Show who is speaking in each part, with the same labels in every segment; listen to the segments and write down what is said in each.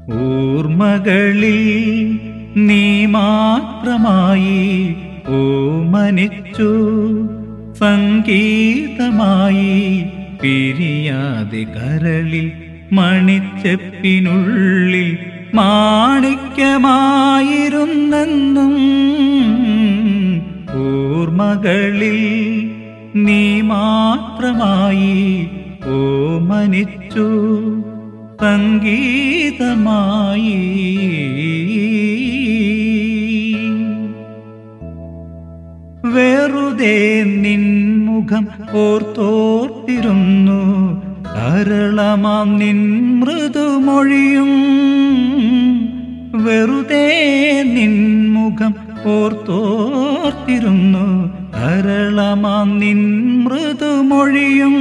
Speaker 1: ഓർമ്മകളിൽ നീ മാത്രമായി ഓമനിച്ചു സംഗീതമായി പിരിയാതെ കരളിൽ മണിച്ചെപ്പിനുള്ളിൽ മാണിക്യമായിരുന്നെന്നും ഓർമ്മകളിൽ നീ മാത്രമായി ഓമനിച്ചു സംഗീതമായി വെറുതെ നിൻമുഖം ഓർത്തോർത്തിരുന്നു കരളമാം നിൻ മൃദുമൊഴിയും വെറുതെ നിൻമുഖം ഓർത്തോർത്തിരുന്നു കരളമാം നിൻ മൃദുമൊഴിയും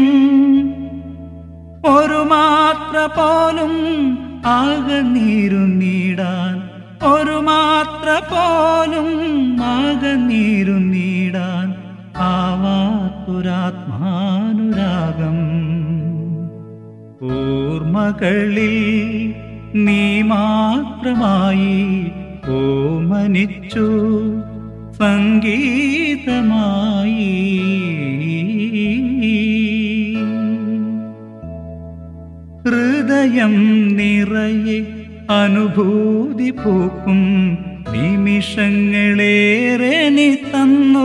Speaker 1: ഒരു മാത്ര പോലും ആകനീരു നീടാൻ ഒരു മാത്ര പോലും ആകനീരു നീടാൻ ആവാത്തൊരാത്മാനുരാഗം ഓർമ്മകളിൽ നീ മാത്രമായി ഓമനിച്ചു സംഗീതമായി ഹൃദയം നിറയെ അനുഭൂതി പൂക്കും നിമിഷങ്ങളേറെ നീ തന്നു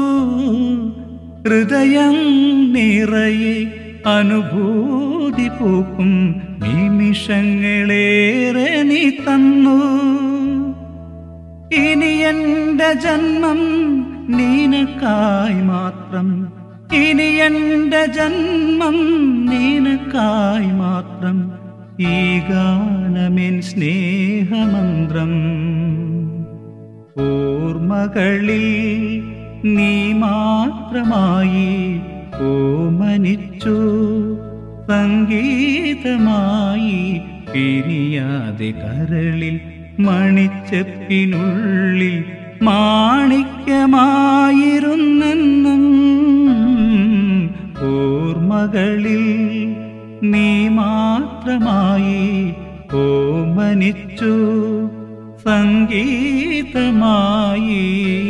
Speaker 1: ഹൃദയം നിറയെ അനുഭൂതി പൂക്കും നിമിഷങ്ങളേറെ നീ തന്നു ഇനി എന്റെ ജന്മം നിനക്കായി മാത്രം ഇനി എന്റെ ജന്മം നിനക്കായി മാത്രം ഈ ഗാനമെൻ സ്നേഹമന്ത്രം ഓർമ്മകളിൽ നീ മാത്രമായി ഓമനിച്ചു സംഗീതമായി പിരിയാതെ കരളിൽ മണിച്ചപ്പിനുള്ളിൽ മാണിക്യമായിരുന്നെന്നും ഓർമ്മകളിൽ നീ മാത്രമായി ഓമനിച്ചു സംഗീതമായി